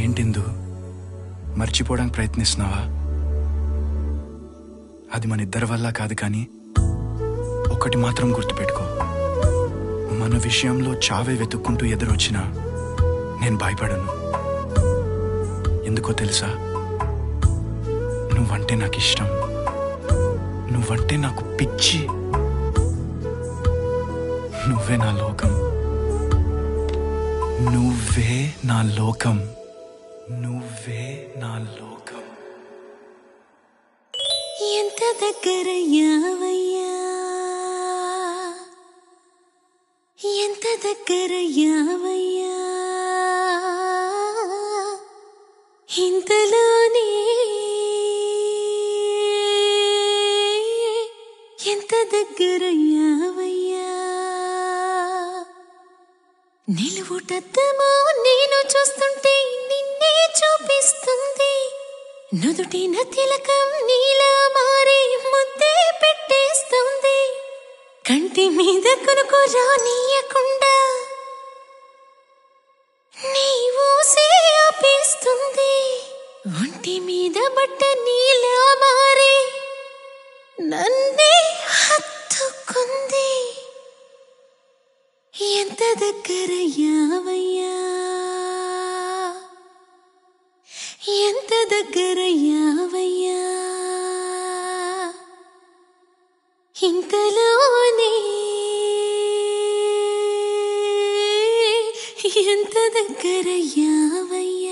ఏంటిందు మర్చిపోవడానికి ప్రయత్నిస్తున్నావా అది మన ఇద్దరి వల్ల కాదు కానీ ఒకటి మాత్రం గుర్తుపెట్టుకో మన విషయంలో చావే వెతుక్కుంటూ ఎదురొచ్చినా నేను భయపడను ఎందుకో తెలుసా నువ్వంటే నాకు ఇష్టం నువ్వంటే నాకు పిచ్చి నువ్వే నా లోకం నువ్వే నా లోకం నువ్వే నా లోకం ఎంత దగ్గరయ్యావయ్యా ఎంత దగ్గరయ్యావయ్యా ఇంతలోనే ఎంత దగ్గరయ్యావయ్యా నిలువుటద్దమో నేను చూస్తుంటే నిన్నే చూపిస్తుంది నుదుటిన తిలకం నీలా మారి ముద్దే పెట్టేస్తుంది కంటి మీద కొనుకు రానియకుండా నీ ఊసే ఆపేస్తుంది ఒంటి మీద బట్ట నీలా మారి నన్నే హత్తుకుంది ఎంత దగ్గరయ్యావయ్యా ఎంత దగ్గరయ్యావయ్యా ఇంతలోనే ఎంత దగ్గరయ్యావయ్యా